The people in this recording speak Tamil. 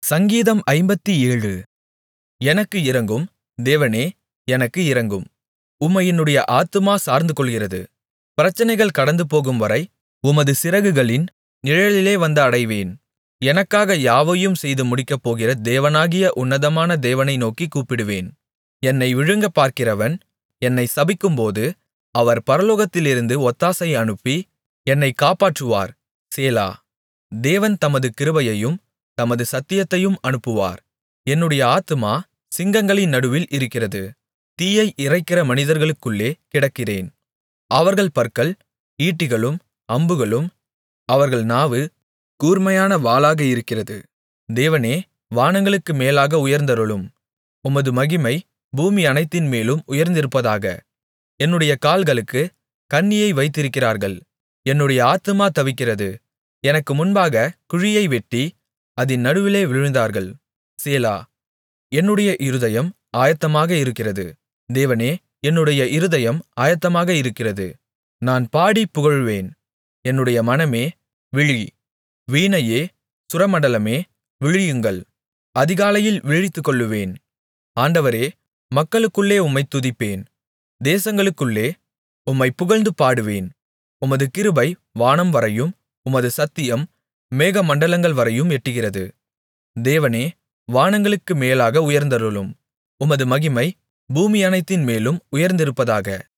சங்கீதம் ஐம்பத்தேழு எனக்கு இரங்கும் தேவனே எனக்கு இரங்கும் உம்மை என்னுடைய ஆத்துமா சார்ந்துகொள்கிறது பிரச்சனைகள் கடந்துபோகும்வரை உமது சிறகுகளின் நிழலிலே வந்து அடைவேன் எனக்காக யாவையும் செய்து முடிக்கப்போகிற தேவனாகிய உன்னதமான தேவனை நோக்கிக் கூப்பிடுவேன் என்னை விழுங்கப்பார்க்கிறவன் என்னைச் சபிக்கும்போது அவர் பரலோகத்திலிருந்து ஒத்தாசை அனுப்பி என்னைக் காப்பாற்றுவார் சேலா தேவன் தமது கிருபையையும் தமது சத்தியத்தையும் அனுப்புவார் என்னுடைய ஆத்துமா சிங்கங்களின் நடுவில் இருக்கிறது தீயை இறைக்கிற மனிதர்களுக்குள்ளே கிடக்கிறேன் அவர்கள் பற்கள் ஈட்டிகளும் அம்புகளும் அவர்கள் நாவு கூர்மையான வாளாக இருக்கிறது தேவனே வானங்களுக்கு மேலாக உயர்ந்தருளும் உமது மகிமை பூமி அனைத்தின்மேலும் உயர்ந்திருப்பதாக என்னுடைய கால்களுக்குக் கண்ணியை வைத்திருக்கிறார்கள் என்னுடைய ஆத்துமா தவிக்கிறது எனக்கு முன்பாகக் குழியை வெட்டி அதின் நடுவிலே விழுந்தார்கள் சேலா என்னுடைய இருதயம் ஆயத்தமாக இருக்கிறது தேவனே என்னுடைய இருதயம் ஆயத்தமாக இருக்கிறது நான் பாடிப் புகழுவேன் என்னுடைய மனமே விழி வீணையே சுரமண்டலமே விழியுங்கள் அதிகாலையில் விழித்துக்கொள்ளுவேன் ஆண்டவரே மக்களுக்குள்ளே உம்மைத் துதிப்பேன் தேசங்களுக்குள்ளே உம்மைப் புகழ்ந்து பாடுவேன் உமது கிருபை வானம் வரையும் உமது சத்தியம் மேகமண்டலங்கள் வரையும் எட்டுகிறது தேவனே வானங்களுக்கு மேலாக உயர்ந்தருளும் உமது மகிமை பூமி அனைத்தின்மேலும் உயர்ந்திருப்பதாக